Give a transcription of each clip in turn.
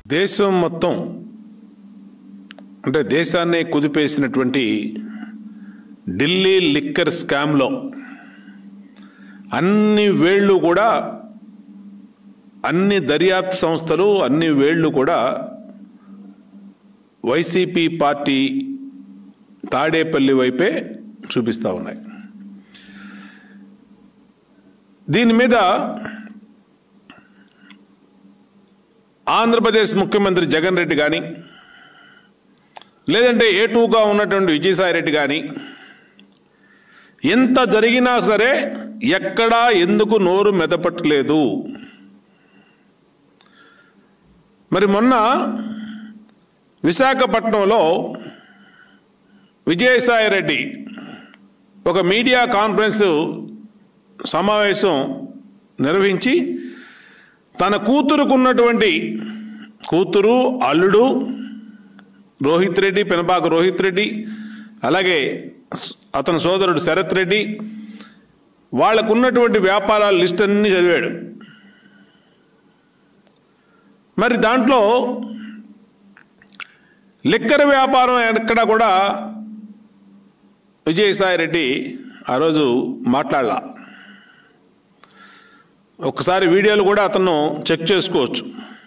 దేశం మొత్తం అంటే దేశాన్ని కుదిపేసినటువంటి ఢిల్లీ లిక్కర్ స్కామ్లో అన్ని వేళ్ళు కూడా అన్ని దర్యాప్తు సంస్థలు అన్ని వేళ్ళు కూడా వైసీపీ పార్టీ తాడేపల్లి వైపే చూపిస్తూ ఉన్నాయి దీని మీద ఆంధ్రప్రదేశ్ ముఖ్యమంత్రి జగన్ రెడ్డి కానీ లేదంటే ఏ టూగా ఉన్నటువంటి విజయసాయి రెడ్డి కానీ ఎంత జరిగినా సరే ఎక్కడా ఎందుకు నోరు మెదపట్లేదు మరి మొన్న విశాఖపట్నంలో విజయసాయి రెడ్డి ఒక మీడియా కాన్ఫరెన్స్ సమావేశం నిర్వహించి తన కూతురుకున్నటువంటి కూతురు అల్లుడు రోహిత్ రెడ్డి పెనపాక రోహిత్ రెడ్డి అలాగే అతని సోదరుడు శరత్ రెడ్డి వాళ్ళకున్నటువంటి వ్యాపారాల లిస్ట్ అన్నీ చదివాడు మరి దాంట్లో లిక్కర్ వ్యాపారం ఎక్కడ కూడా విజయసాయి రెడ్డి ఆ రోజు మాట్లాడలా ఒకసారి వీడియోలు కూడా అతను చెక్ చేసుకోవచ్చు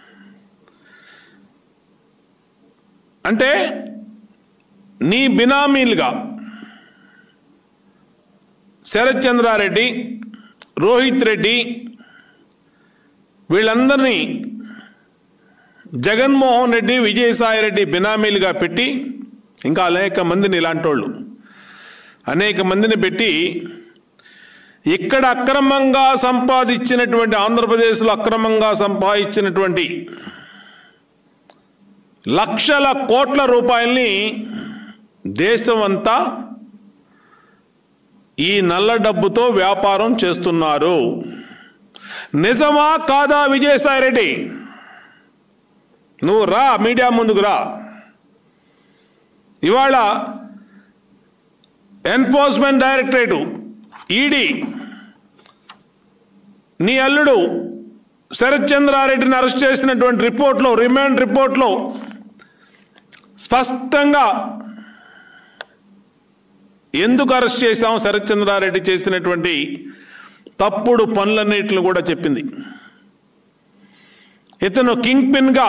అంటే నీ బినామీలుగా శరత్ చంద్రారెడ్డి రోహిత్ రెడ్డి వీళ్ళందరినీ జగన్మోహన్ రెడ్డి విజయసాయి రెడ్డి బినామీలుగా పెట్టి ఇంకా అనేక మందిని ఇలాంటి వాళ్ళు అనేక మందిని పెట్టి ఇక్కడ అక్రమంగా సంపాదించినటువంటి ఆంధ్రప్రదేశ్లో అక్రమంగా సంపాదించినటువంటి లక్షల కోట్ల రూపాయల్ని దేశం అంతా ఈ నల్ల డబ్బుతో వ్యాపారం చేస్తున్నారు నిజమా కాదా విజయసాయి రెడ్డి నువ్వు రా మీడియా ముందుకు రా ఇవాళ ఎన్ఫోర్స్మెంట్ డైరెక్టరేటు ఈడీ నీ అల్లుడు శరత్ చంద్రారెడ్డిని అరెస్ట్ చేసినటువంటి రిపోర్ట్లో రిమాండ్ రిపోర్ట్లో స్పష్టంగా ఎందుకు అరెస్ట్ చేశాం శరత్ చంద్రారెడ్డి చేసినటువంటి తప్పుడు పనులన్నిటిని కూడా చెప్పింది ఇతను కింగ్ పిన్గా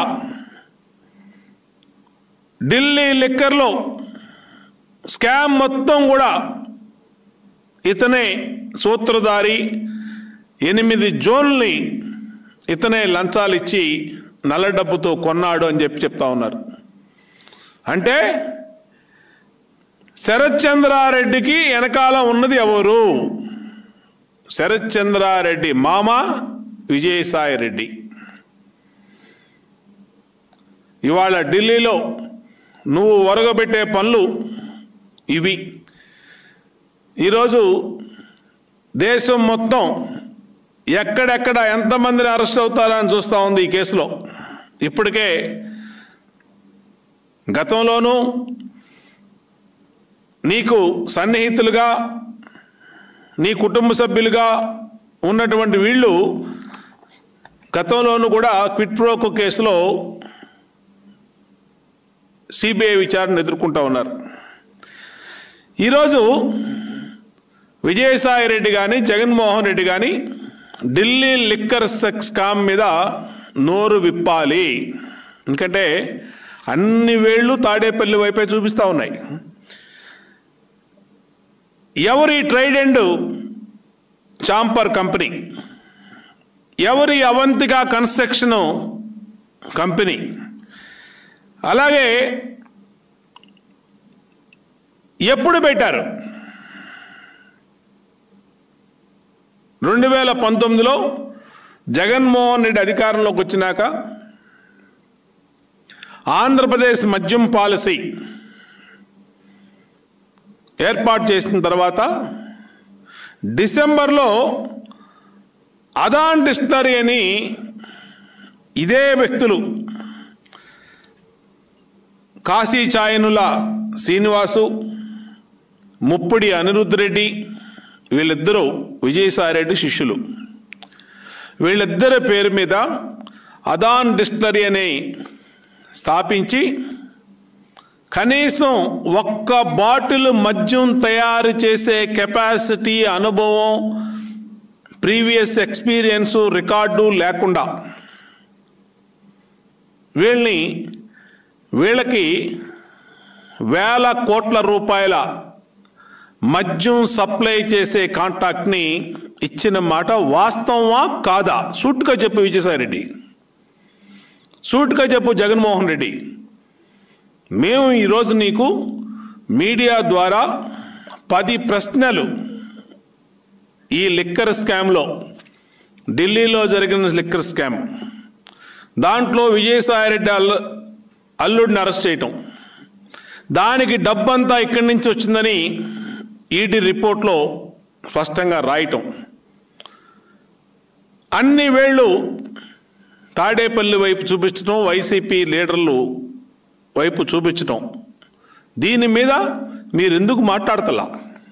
ఢిల్లీ లిక్కర్లో స్కామ్ మొత్తం కూడా ఇతనే సూత్రధారి ఎనిమిది జోన్లని ఇతనే లంచాలు ఇచ్చి నల్ల డబ్బుతో కొన్నాడు అని చెప్పి చెప్తా ఉన్నారు అంటే శరత్ చంద్రారెడ్డికి వెనకాల ఉన్నది ఎవరు శరత్ చంద్రారెడ్డి మామ విజయసాయి రెడ్డి ఇవాళ ఢిల్లీలో నువ్వు ఒరగబెట్టే పనులు ఇవి ఈరోజు దేశం మొత్తం ఎక్కడెక్కడ ఎంతమందిని అరెస్ట్ అవుతారా అని చూస్తూ ఉంది ఈ కేసులో ఇప్పటికే గతంలోనూ నీకు సన్నిహితులుగా నీ కుటుంబ సభ్యులుగా ఉన్నటువంటి వీళ్ళు గతంలోనూ కూడా క్విట్ ప్రోకో కేసులో సిబిఐ విచారణ ఎదుర్కొంటా ఉన్నారు ఈరోజు విజయసాయి రెడ్డి కానీ జగన్మోహన్ రెడ్డి కానీ ఢిల్లీ లిక్కర్ సెక్స్ కామ్ మీద నోరు విప్పాలి ఎందుకంటే అన్ని వేళ్ళు తాడేపల్లి వైపే చూపిస్తూ ఉన్నాయి ఎవరి ట్రైడెండ్ చాంపర్ కంపెనీ ఎవరి అవంతిక కన్స్ట్రక్షన్ కంపెనీ అలాగే ఎప్పుడు పెట్టారు రెండు వేల పంతొమ్మిదిలో జగన్మోహన్ రెడ్డి అధికారంలోకి వచ్చినాక ఆంధ్రప్రదేశ్ మద్యం పాలసీ ఏర్పాటు చేసిన తర్వాత డిసెంబర్లో అదాన్ డిస్టరీ అని ఇదే వ్యక్తులు కాశీ చాయనుల శ్రీనివాసు ముప్పిడి అనిరుద్ధ్ రెడ్డి వీళ్ళిద్దరూ విజయసాయిరెడ్డి శిష్యులు వీళ్ళిద్దరి పేరు మీద అదాన్ డిస్టరీ అనే స్థాపించి కనీసం ఒక్క బాటిల్ మద్యం తయారు చేసే కెపాసిటీ అనుభవం ప్రీవియస్ ఎక్స్పీరియన్సు రికార్డు లేకుండా వీళ్ళని వీళ్ళకి వేల కోట్ల రూపాయల మద్యం సప్లై చేసే కాంట్రాక్ట్ని ఇచ్చిన మాట వాస్తవమా కాదా సూట్గా చెప్పు విజయసాయిరెడ్డి సూట్గా చెప్పు జగన్మోహన్ రెడ్డి మేము ఈరోజు నీకు మీడియా ద్వారా పది ప్రశ్నలు ఈ లిక్కర్ స్కామ్లో ఢిల్లీలో జరిగిన లిక్కర్ స్కామ్ దాంట్లో విజయసాయిరెడ్డి అల్ల అల్లుడిని అరెస్ట్ చేయటం దానికి డబ్బంతా ఇక్కడి నుంచి వచ్చిందని ఈడీ రిపోర్ట్లో స్పష్టంగా రాయటం అన్ని వేళ్ళు తాడేపల్లి వైపు చూపించడం వైసీపీ లీడర్లు వైపు చూపించటం దీని మీద మీరు ఎందుకు మాట్లాడతలా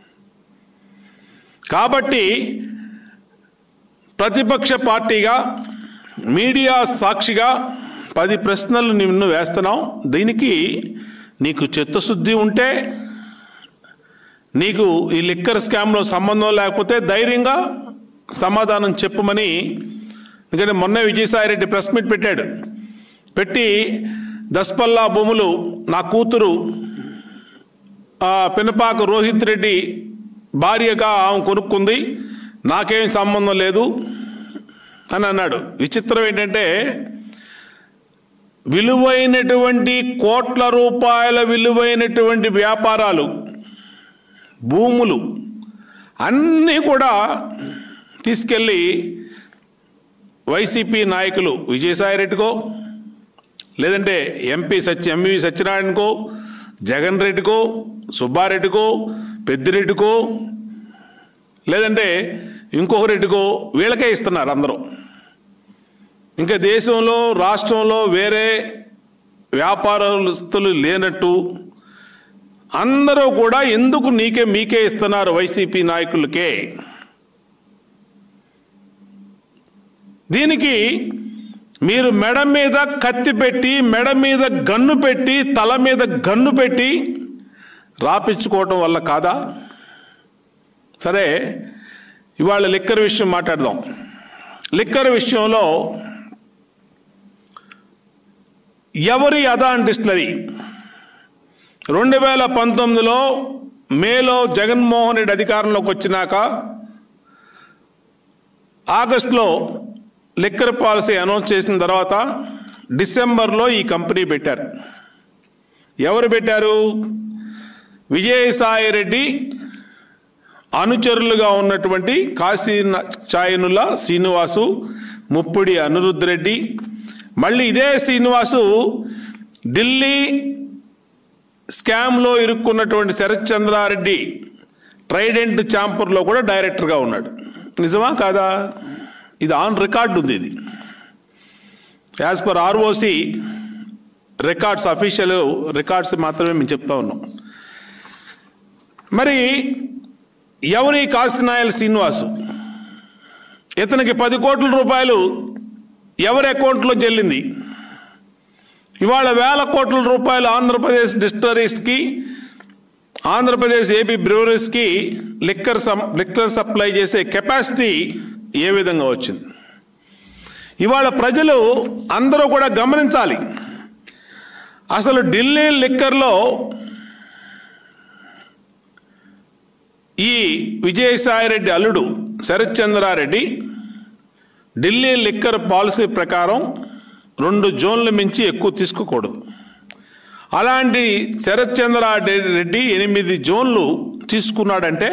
కాబట్టి ప్రతిపక్ష పార్టీగా మీడియా సాక్షిగా పది ప్రశ్నలు నిన్ను వేస్తున్నాం దీనికి నీకు చిత్తశుద్ధి ఉంటే నీకు ఈ లిక్కర్ స్కామ్లో సంబంధం లేకపోతే ధైర్యంగా సమాధానం చెప్పమని ఎందుకంటే మొన్న విజయసాయిరెడ్డి ప్రెస్ మీట్ పెట్టాడు పెట్టి దస్పల్లా భూములు నా కూతురు ఆ, పినపాక రోహిత్ రెడ్డి భార్యగా ఆమె కొనుక్కుంది నాకేం సంబంధం లేదు అని అన్నాడు విచిత్రం ఏంటంటే విలువైనటువంటి కోట్ల రూపాయల విలువైనటువంటి వ్యాపారాలు భూములు అన్నీ కూడా తీసుకెళ్ళి వైసీపీ నాయకులు విజయసాయిరెడ్డికో లేదంటే ఎంపీ సత్య ఎంవి సత్యనారాయణకో జగన్ రెడ్డికో సుబ్బారెడ్డికో పెద్దిరెడ్డికో లేదంటే ఇంకొక రెడ్డికో వీళ్ళకే ఇస్తున్నారు అందరూ ఇంకా దేశంలో రాష్ట్రంలో వేరే వ్యాపారస్తులు లేనట్టు అందరూ కూడా ఎందుకు నీకే మీకే ఇస్తున్నారు వైసీపీ నాయకులకే దీనికి మీరు మెడ మీద కత్తి పెట్టి మెడ మీద గన్ను పెట్టి తల మీద గన్ను పెట్టి రాపించుకోవటం వల్ల కాదా సరే ఇవాళ లిక్కర్ విషయం మాట్లాడదాం లిక్కర్ విషయంలో ఎవరి అదాన్ డిస్టిలరీ రెండు వేల పంతొమ్మిదిలో మేలో జగన్మోహన్ రెడ్డి అధికారంలోకి వచ్చినాక ఆగస్టులో లిక్కర్ పాలసీ అనౌన్స్ చేసిన తర్వాత డిసెంబర్లో ఈ కంపెనీ పెట్టారు ఎవరు పెట్టారు విజయసాయి రెడ్డి అనుచరులుగా ఉన్నటువంటి కాశీ చాయనుల శ్రీనివాసు ముప్పిడి అనిరుద్ధ్ రెడ్డి మళ్ళీ ఇదే శ్రీనివాసు ఢిల్లీ స్కామ్లో ఇరుక్కున్నటువంటి శరత్ చంద్రారెడ్డి ట్రైడెంట్ ఛాంపర్లో కూడా డైరెక్టర్గా ఉన్నాడు నిజమా కాదా ఇది ఆన్ రికార్డు ఉంది ఇది as per ROC records official records మాత్రమే మేము చెప్తా ఉన్నాం మరి ఎవరి కాశీనాయల శ్రీనివాసు ఇతనికి పది కోట్ల రూపాయలు ఎవరి అకౌంట్లో చెల్లింది ఇవాళ వేల కోట్ల రూపాయలు ఆంధ్రప్రదేశ్ డిస్టరీస్కి ఆంధ్రప్రదేశ్ ఏపీ బ్రూవరీస్కి లిక్కర్ సమ్ లిక్కర్ సప్లై చేసే కెపాసిటీ ఏ విధంగా వచ్చింది ఇవాళ ప్రజలు అందరూ కూడా గమనించాలి అసలు ఢిల్లీ లిక్కర్లో ఈ విజయసాయిరెడ్డి అల్లుడు శరత్ చంద్రారెడ్డి ఢిల్లీ లిక్కర్ పాలసీ ప్రకారం రెండు జోన్ల మించి ఎక్కువ తీసుకోకూడదు అలాంటి శరత్ చంద్రారెడ్డి ఎనిమిది జోన్లు తీసుకున్నాడంటే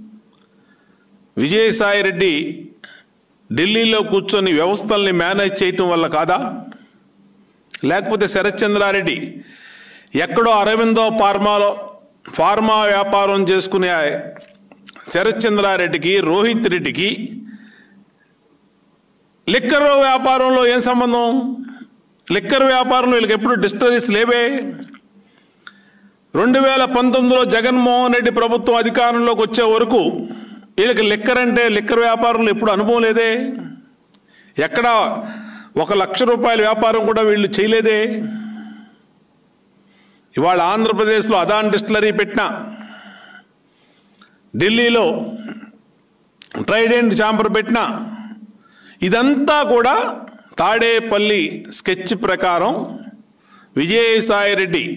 విజయసాయి రెడ్డి ఢిల్లీలో కూర్చొని వ్యవస్థల్ని మేనేజ్ చేయటం వల్ల కాదా లేకపోతే శరత్ చంద్రారెడ్డి ఎక్కడో అరవిందో ఫార్మాలో ఫార్మా వ్యాపారం చేసుకునే శరత్ చంద్రారెడ్డికి రోహిత్ రెడ్డికి లిక్కర్ వ్యాపారంలో ఏం సంబంధం లిక్కర్ వ్యాపారంలో వీళ్ళకి ఎప్పుడు డిస్టరీస్ లేవే రెండు వేల పంతొమ్మిదిలో జగన్మోహన్ రెడ్డి ప్రభుత్వం అధికారంలోకి వచ్చే వరకు వీళ్ళకి లిక్కర్ అంటే లిక్కర్ వ్యాపారంలో ఎప్పుడు అనుభవం లేదే ఎక్కడ ఒక లక్ష రూపాయల వ్యాపారం కూడా వీళ్ళు చేయలేదే ఇవాళ ఆంధ్రప్రదేశ్లో అదాన్ డిస్టిలరీ పెట్టిన ఢిల్లీలో ట్రైడెంట్ ఛాంబర్ పెట్టిన ఇదంతా కూడా తాడేపల్లి స్కెచ్ ప్రకారం విజయసాయిరెడ్డి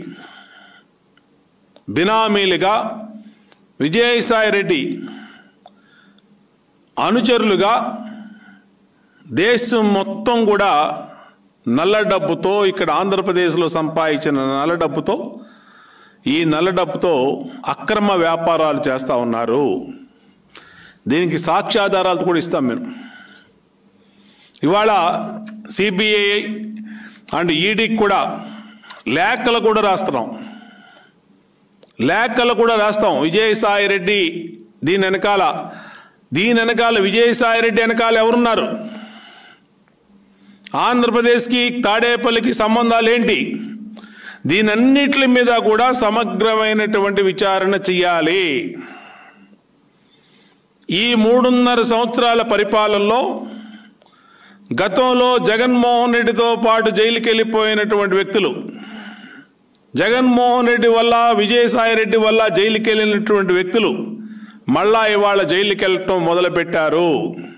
బినామీలుగా విజయసాయిరెడ్డి అనుచరులుగా దేశం మొత్తం కూడా నల్ల డబ్బుతో ఇక్కడ ఆంధ్రప్రదేశ్లో సంపాదించిన నల్ల డబ్బుతో ఈ నల్ల డబ్బుతో అక్రమ వ్యాపారాలు చేస్తూ ఉన్నారు దీనికి సాక్ష్యాధారాలు కూడా ఇస్తాం మేము ఇవాళ సిబిఐ అండ్ ఈడీకి కూడా లేఖలు కూడా రాస్తున్నాం లేఖలు కూడా రాస్తాం విజయసాయి రెడ్డి దీని వెనకాల దీని వెనకాల విజయసాయి రెడ్డి వెనకాల ఎవరున్నారు ఆంధ్రప్రదేశ్కి తాడేపల్లికి సంబంధాలు ఏంటి దీనన్నిటి మీద కూడా సమగ్రమైనటువంటి విచారణ చేయాలి ఈ మూడున్నర సంవత్సరాల పరిపాలనలో గతంలో జగన్మోహన్ రెడ్డితో పాటు జైలుకి వెళ్ళిపోయినటువంటి వ్యక్తులు జగన్మోహన్ రెడ్డి వల్ల విజయసాయి రెడ్డి వల్ల జైలుకి వెళ్ళినటువంటి వ్యక్తులు మళ్ళా ఇవాళ జైలుకి వెళ్ళటం మొదలుపెట్టారు